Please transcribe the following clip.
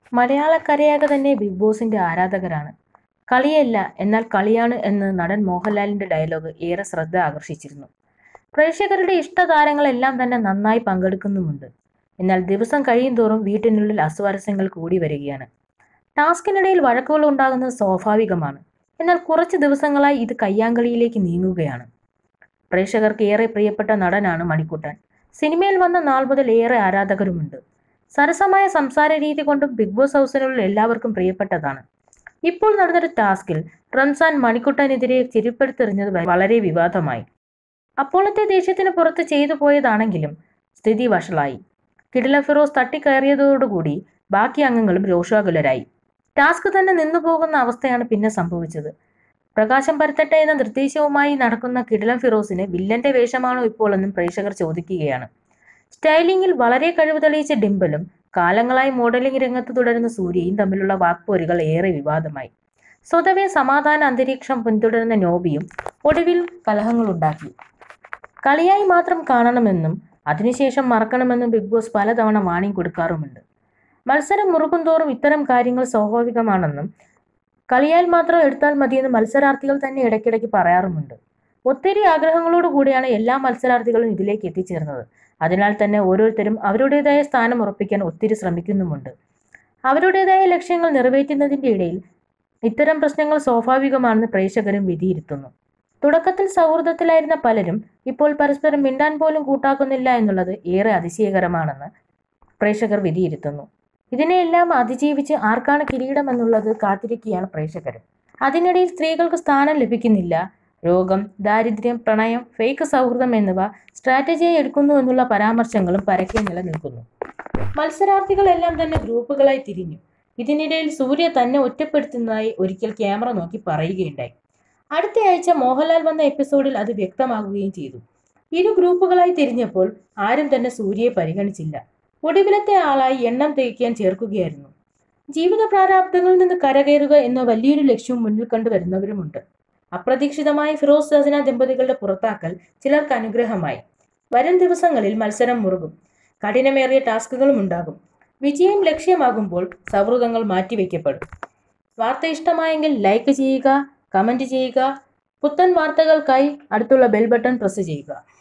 മലയാളക്കരയാകെ തന്നെ ബിഗ് ബോസിന്റെ ആരാധകരാണ് കളിയല്ല എന്നാൽ കളിയാണ് എന്ന് നടൻ മോഹൻലാലിന്റെ ഡയലോഗ് ഏറെ ശ്രദ്ധ ആകർഷിച്ചിരുന്നു പ്രേക്ഷകരുടെ ഇഷ്ടതാരങ്ങളെല്ലാം തന്നെ നന്നായി പങ്കെടുക്കുന്നുമുണ്ട് എന്നാൽ ദിവസം കഴിയും തോറും വീട്ടിനുള്ളിൽ അസ്വാരസ്യങ്ങൾ കൂടി വരികയാണ് ടാസ്കിനിടയിൽ വഴക്കുകൾ ഉണ്ടാകുന്നത് സ്വാഭാവികമാണ് എന്നാൽ കുറച്ച് ദിവസങ്ങളായി ഇത് കയ്യാങ്കളിയിലേക്ക് നീങ്ങുകയാണ് പ്രേക്ഷകർക്ക് ഏറെ പ്രിയപ്പെട്ട നടനാണ് മണിക്കുട്ടൻ സിനിമയിൽ വന്ന നാൾ മുതൽ ഏറെ ആരാധകരുമുണ്ട് സരസമായ സംസാര രീതി കൊണ്ടും ബിഗ് ബോസ് ഹൗസിനുള്ള എല്ലാവർക്കും പ്രിയപ്പെട്ടതാണ് ഇപ്പോൾ നടന്നൊരു ടാസ്കിൽ റംസാൻ മണിക്കുട്ടനെതിരെ ചിരിപ്പെടുത്തെറിഞ്ഞത് വളരെ വിവാദമായി അപ്പോഴത്തെ ദേഷ്യത്തിന് പുറത്ത് ചെയ്തു പോയതാണെങ്കിലും സ്ഥിതി വഷളായി കിടില ഫിറോസ് തട്ടിക്കയറിയതോടുകൂടി ബാക്കി അംഗങ്ങളും രോഷാകുലരായി ടാസ്ക് തന്നെ നിന്നു പോകുന്ന അവസ്ഥയാണ് പിന്നെ സംഭവിച്ചത് പ്രകാശം പരത്തട്ടെ എന്ന നിർദ്ദേശവുമായി നടക്കുന്ന കിടിലം ഫിറോസിന് വില്ലന്റെ വേഷമാണോ ഇപ്പോൾ എന്നും പ്രേക്ഷകർ ചോദിക്കുകയാണ് സ്റ്റൈലിംഗിൽ വളരെ കഴിവ് തെളിയിച്ച ഡിംബലും കാലങ്ങളായി മോഡലിംഗ് രംഗത്ത് തുടരുന്ന സൂര്യയും തമ്മിലുള്ള വാക്പോരുകൾ ഏറെ വിവാദമായി സ്വതവേ സമാധാന അന്തരീക്ഷം പിന്തുടരുന്ന നോബിയും ഒടുവിൽ കലഹങ്ങളുണ്ടാക്കി കളിയായി മാത്രം കാണണമെന്നും അതിനുശേഷം മറക്കണമെന്നും ബിഗ് ബോസ് പലതവണ വാണിംഗ് കൊടുക്കാറുമുണ്ട് മത്സരം മുറുകും തോറും ഇത്തരം കാര്യങ്ങൾ സ്വാഭാവികമാണെന്നും കളിയാൽ മാത്രം എടുത്താൽ മതിയെന്ന് മത്സരാർത്ഥികൾ തന്നെ ഇടയ്ക്കിടയ്ക്ക് പറയാറുമുണ്ട് ഒത്തിരി ആഗ്രഹങ്ങളോടു കൂടിയാണ് എല്ലാ മത്സരാർത്ഥികളും ഇതിലേക്ക് എത്തിച്ചേർന്നത് അതിനാൽ തന്നെ ഓരോരുത്തരും അവരുടേതായ സ്ഥാനം ഉറപ്പിക്കാൻ ഒത്തിരി ശ്രമിക്കുന്നുമുണ്ട് അവരുടേതായ ലക്ഷ്യങ്ങൾ നിറവേറ്റുന്നതിൻ്റെ ഇടയിൽ ഇത്തരം പ്രശ്നങ്ങൾ സ്വാഭാവികമാണെന്ന് പ്രേക്ഷകരും വിധിയിരുത്തുന്നു തുടക്കത്തിൽ സൗഹൃദത്തിലായിരുന്ന പലരും ഇപ്പോൾ പരസ്പരം മിണ്ടാൻ പോലും കൂട്ടാക്കുന്നില്ല എന്നുള്ളത് ഏറെ അതിശയകരമാണെന്ന് പ്രേക്ഷകർ വിധിയിരുത്തുന്നു ഇതിനെയെല്ലാം അതിജീവിച്ച് ആർക്കാണ് കിരീടം എന്നുള്ളത് കാത്തിരിക്കുകയാണ് പ്രേക്ഷകർ അതിനിടയിൽ സ്ത്രീകൾക്ക് സ്ഥാനം ലഭിക്കുന്നില്ല രോഗം ദാരിദ്ര്യം പ്രണയം ഫേക്ക് സൗഹൃദം എന്നിവ സ്ട്രാറ്റജിയായി എടുക്കുന്നു എന്നുള്ള പരാമർശങ്ങളും പരക്കെ നിലനിൽക്കുന്നു മത്സരാർത്ഥികളെല്ലാം തന്നെ ഗ്രൂപ്പുകളായി തിരിഞ്ഞു ഇതിനിടയിൽ സൂര്യ തന്നെ ഒറ്റപ്പെടുത്തുന്നതായി ഒരിക്കൽ ക്യാമറ നോക്കി പറയുകയുണ്ടായി അടുത്തയാഴ്ച മോഹൻലാൽ വന്ന എപ്പിസോഡിൽ അത് വ്യക്തമാകുകയും ചെയ്തു ഇരു ഗ്രൂപ്പുകളായി തിരിഞ്ഞപ്പോൾ ആരും തന്നെ സൂര്യയെ പരിഗണിച്ചില്ല ഒടുവിലത്തെ ആളായി എണ്ണം തികയ്ക്കാൻ ചേർക്കുകയായിരുന്നു ജീവിത പ്രാരാബ്ദങ്ങളിൽ നിന്ന് കരകയറുക എന്ന വലിയൊരു ലക്ഷ്യവും മുന്നിൽ കണ്ടുവരുന്നവരുമുണ്ട് അപ്രതീക്ഷിതമായി ഫിറോസ് സജന ദമ്പതികളുടെ പുറത്താക്കൽ ചിലർക്ക് അനുഗ്രഹമായി വരും ദിവസങ്ങളിൽ മത്സരം മുറുകും കഠിനമേറിയ ടാസ്കുകളും ഉണ്ടാകും വിജയം ലക്ഷ്യമാകുമ്പോൾ സൗഹൃദങ്ങൾ മാറ്റിവെക്കപ്പെടും വാർത്ത ഇഷ്ടമായെങ്കിൽ ലൈക്ക് ചെയ്യുക കമൻറ്റ് ചെയ്യുക പുത്തൻ വാർത്തകൾക്കായി അടുത്തുള്ള ബെൽ ബട്ടൺ പ്രസ് ചെയ്യുക